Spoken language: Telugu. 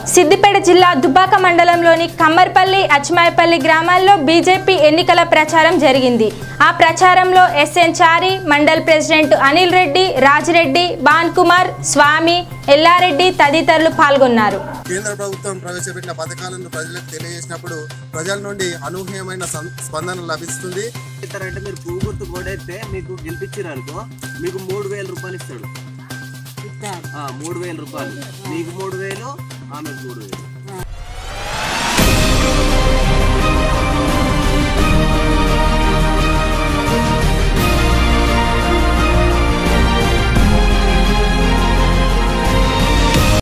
సిద్దిపేట జిల్లా దుబ్బాక మండలంలోని కమ్మర్పల్లి అచ్మాయపల్లి గ్రామాల్లో బీజేపీ ఎన్నికల ప్రచారం జరిగింది ఆ ప్రచారంలో ఎస్ఎన్ చారి మండల్ ప్రెసిడెంట్ అనిల్ రెడ్డి రాజిరెడ్డి బాన్ కుమార్ స్వామి ఎల్లారెడ్డి తదితరులు పాల్గొన్నారు కేంద్ర ప్రభుత్వం ప్రవేశపెట్టిన పథకాలను ప్రజలకు తెలియజేసినప్పుడు ప్రజల నుండి అనూహ్యమైన సం- స్పందన లభిస్తుంది ఇస్తారంటే మీరు పువ్వు గుర్తు కొడేస్తే మీకు గెలిపించారు అనుకో మీకు మూడు వేల రూపాయలు ఇస్తాడు ఆ, మూడు వేల రూపాయలు మీకు మూడు వేలు ఆమెకు మూడు వేలు